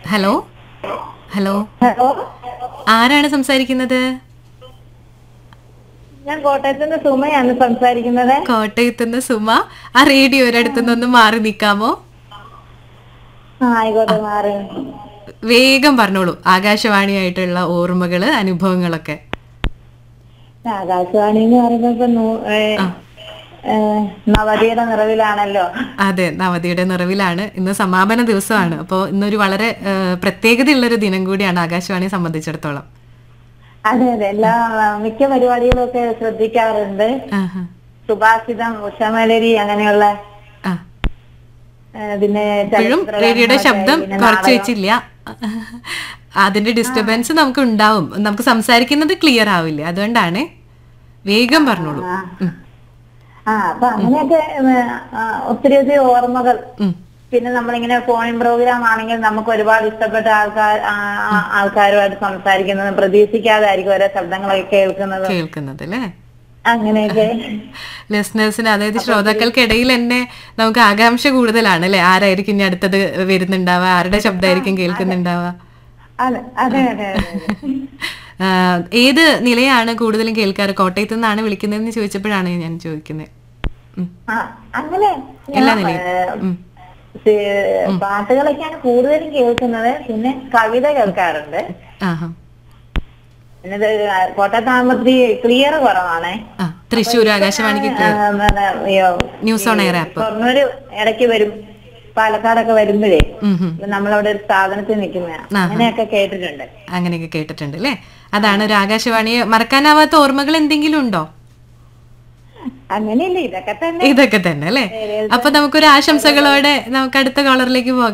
Hello hello hello ആരാണ് സംസാരിക്കുന്നത് ഞാൻ കോട്ടയത്ത് നിന്ന് സുമയാണ് സംസാരിക്കുന്നത് കോട്ടയത്ത് നിന്ന് സുമ ആ റേഡിയോയുടെ അടുത്തുനിന്ന് ഒന്ന് മാറി നിൽക്കാമോ ആ ആയിക്കോട്ടെ മാറി വേഗം പറഞ്ഞോളൂ ആകാശവാണിയായിട്ടുള്ള ഓർമ്മകള് അനുഭവങ്ങളൊക്കെ ആകാശവാണി എന്ന് പറയുമ്പോ ഇപ്പൊ നൂ- ഏ, ഏ, നവതിയുടെ നിറവിലാണല്ലോ അതെ നവതിയുടെ നിറവിലാണ് ഇന്ന് സമാപന ദിവസമാണ് അപ്പോൾ ഇന്നൊരു വളരെ ആ, പ്രത്യേകതയുള്ളൊരു ദിനം കൂടിയാണ് ആകാശവാണിയെ സംബന്ധിച്ചിടത്തോളം അതെ അതെ എല്ലാ മിക്ക പരിപാടികളും ഒക്കെ ശ്രദ്ധിക്കാറുണ്ട് ആഹാ. സുഭാഷിതം ഉഷമലരി അങ്ങനെയുള്ള ആ ഏ, പിന്നെ ഇപ്പോഴും ചലച്ചിത്ര റേഡിയോയുടെ ഗാനങ്ങളൊക്കെ, ശബ്ദം പിന്നെ കുറച്ച് നാടകം. വെച്ചില്ല അതിന്റെ ഡിസ്റ്റർബൻസ് നമുക്ക് ഉണ്ടാവും നമുക്ക് സംസാരിക്കുന്നത് ക്ലിയർ ആവില്ല അതുകൊണ്ടാണ് വേഗം പറഞ്ഞോളൂ ഉം. ആ അപ്പൊ അങ്ങനെയൊക്കെ ഏ, ആ, ഒത്തിരി ഒത്തിരി ഓർമ്മകൾ ഉം. പിന്നെ നമ്മളിങ്ങനെ ഫോണിൻ പ്രോഗ്രാം ആണെങ്കിൽ നമുക്ക് ഒരുപാട് ഇഷ്ടപ്പെട്ട ആൾക്കാർ ആ, ആ, ആൾക്കാരുമായിട്ട് സംസാരിക്കുന്നതും പ്രതീക്ഷിക്കാതായിരിക്കും ഓരോ ശബ്ദങ്ങളൊക്കെ കേൾക്കുന്നത് കേൾക്കുന്നത് അല്ലേ അങ്ങനെയൊക്കെ ലിസ്ണേഴ്സിന് അതായത് ശ്രോതാക്കൾക്കിടയിൽ തന്നെ നമുക്ക് ആകാംക്ഷ കൂടുതലാണ് അല്ലെ ആരായിരിക്കും ഇനി അടുത്തത് വരുന്നുണ്ടാവുക ആരുടെ ശബ്ദമായിരിക്കും കേൾക്കുന്നുണ്ടാവുക അതെ അതെ അതെ അതെ ആ, ഏത് നിലയാണ് കൂടുതലും കേൾക്കാറ് കോട്ടയത്ത് നിന്നാണ് വിളിക്കുന്നതെന്ന് ചോദിച്ചപ്പോഴാണ് ഞാൻ ചോദിക്കുന്നത് ഉം. ആ അങ്ങനെ എല്ലാ ഞാൻ, നിലയും ഏ, ഉം. സി- പാട്ടുകളൊക്കെയാണ് കൂടുതലും കേൾക്കുന്നത് പിന്നെ കവിത കേൾക്കാറുണ്ട് ആഹാ പിന്നെ ഇത് കോട്ടയത്താകുമ്പോ ഇത്തിരി ക്ലിയർ കുറവാണേ ആ തൃശ്ശൂർ ആകാശവാണിക്ക് ആ, പിന്നെ, അയ്യോ, news on air app Shoranur ഇടയ്ക്ക് വരും പാലക്കാടൊക്കെ വരുമ്പോഴേ ഉം ഉം. നമ്മളവിടെ ഒരു സ്ഥാപനത്തിൽ നിൽക്കുന്ന അങ്ങനെയൊക്കെ കേട്ടിട്ടുണ്ട് അങ്ങനെയൊക്കെ കേട്ടിട്ടുണ്ട് അല്ലേ അതാണ് ഒരു ആകാശവാണിയെ മറക്കാനാവാത്ത ഓർമ്മകൾ എന്തെങ്കിലും ഉണ്ടോ അങ്ങനെയല്ലേ ഇതൊക്കെ തന്നെ ഇതൊക്കെ തന്നെ അല്ലേ അപ്പൊ നമുക്കൊരു ആശംസകളോടെ നമുക്ക് അടുത്ത കോളറിലേക്ക് പോകാം